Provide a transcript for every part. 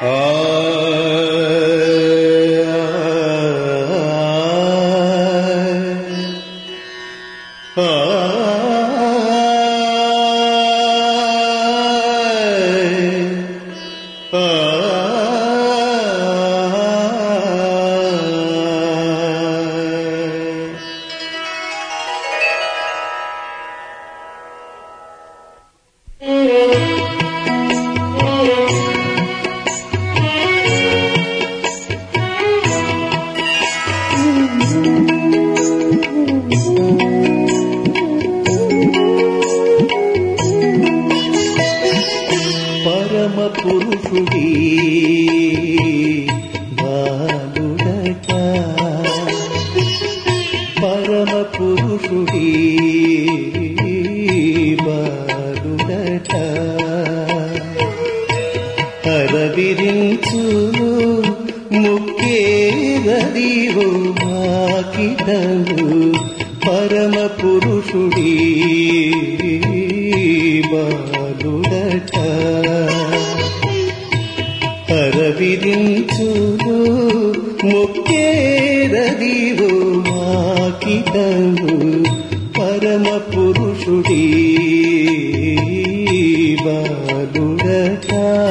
పరమ పురుషుడి బాలుడట పరమ పురుషుడి బాలుడట అరవిరించును ముక్కేరదివో మాకిటను పరమ పురుషుడి బాలుడట అరవిరించును ముక్కేరదివో మాకిటను పరమ పురుషుడి బాలుడట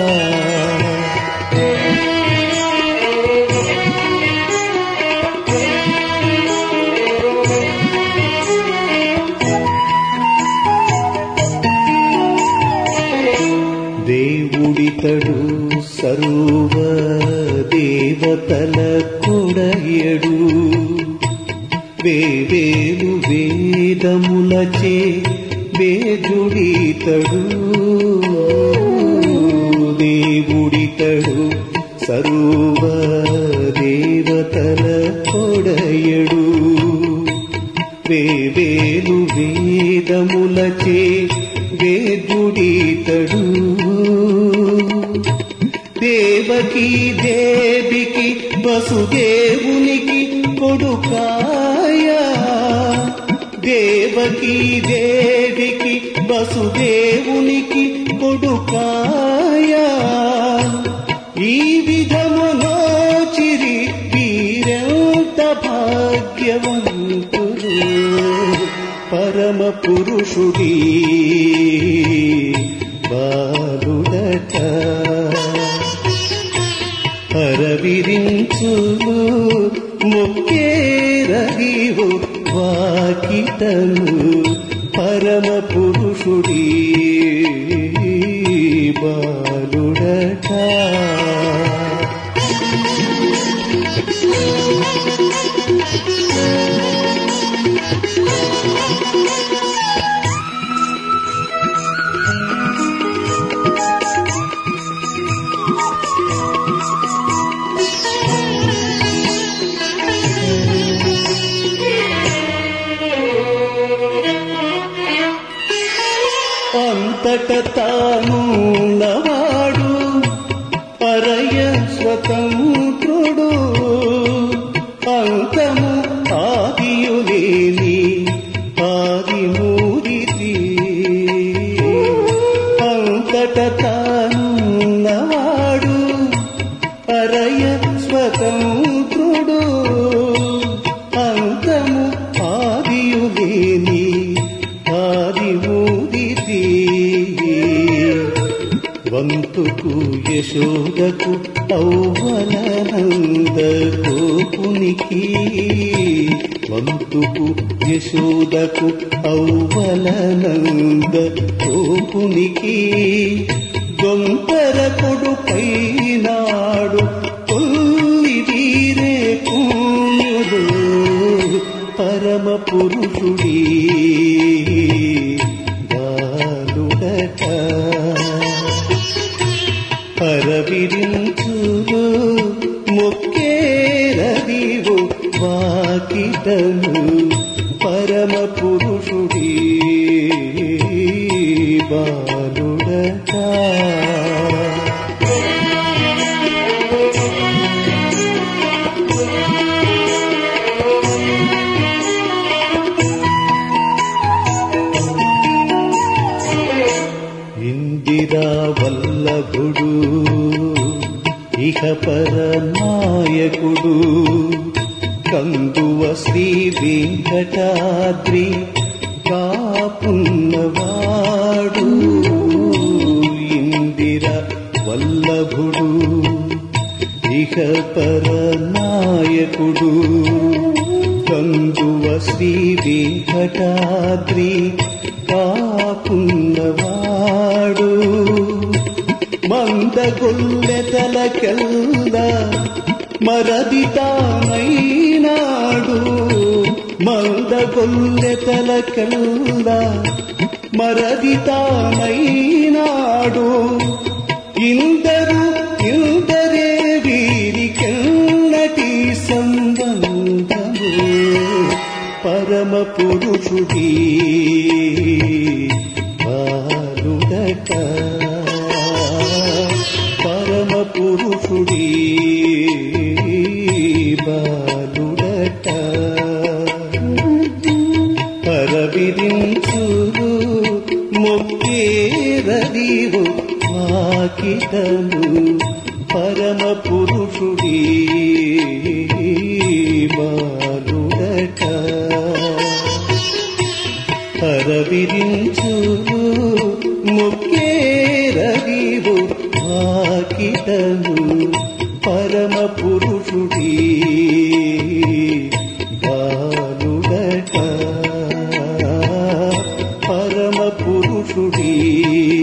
దేవుడితడు సర్వ దేవతల కొడయడు వేవేలు వేదములచే వేదుడితడు దేవుడితడు సర్వ దేవతల కొడయడు వేవేలు వేదములచే వేదుడితడు దేవకి దేవికి వసుదేవునికి కొడుకాయా దేవకి దేవికి వసుదేవునికి కొడుకాయా ఈ విధమునో చిరి వీరెంత భాగ్యవంతులు పరమ పురుషుడి బాలుడట అరవిరించును ముక్కేరగివు వాకిటను పరమ పురుషుడి బాలుడట అంతట తానున్నవాడు పరయ స్వతంత్రుడు అంతము ఆదియులేని ఆదిమూరితి అంతట తానున్నవాడు పరయ స్వతంత్రుడు అంతము ఆదియులేని ఆదిమూరితి వంతుకు యశోదకు ఔవలనంద కోపునికి వంతుకు యశోదకు ఔవలనంద కోపునికి దొంతర కొడుకైనాడు కొల్లి వీరే పుణ్యుడు పరమ పురుషుడి బాలుడట పరవిరించును మొక్కేరదివు వాకిటను పరమ పురుషుడి బాలుడట ఇందిరా వల్లభుడు ఇహ పరనాయకుడు కందువ శ్రీ వెంకటాద్రి కాపున్నవాడు ఇందిర వల్లభుడు ఇహ పరనాయకుడు కందువ శ్రీ వెంకటాద్రి కాపున్నవాడు మందగొల్లెతలకెల్ల మరది తానైనాడు మందగొల్లెతలకెల్ల మరది తానైనాడు ఇందరు ఇందరే వీరికెన్నటి సంబంధము పరమ పురుషుడీ బాలుడట పరమ పురుషుడీ బాలుడట పరవిరించు మొక్కేరదివు వాకిటము పరమ పురుషుడీ బాలుడట పరవిరించు ముక్కేరవివు వాకిటము పరమ పురుషుడీ బాలుడట పరమ పురుషుడీ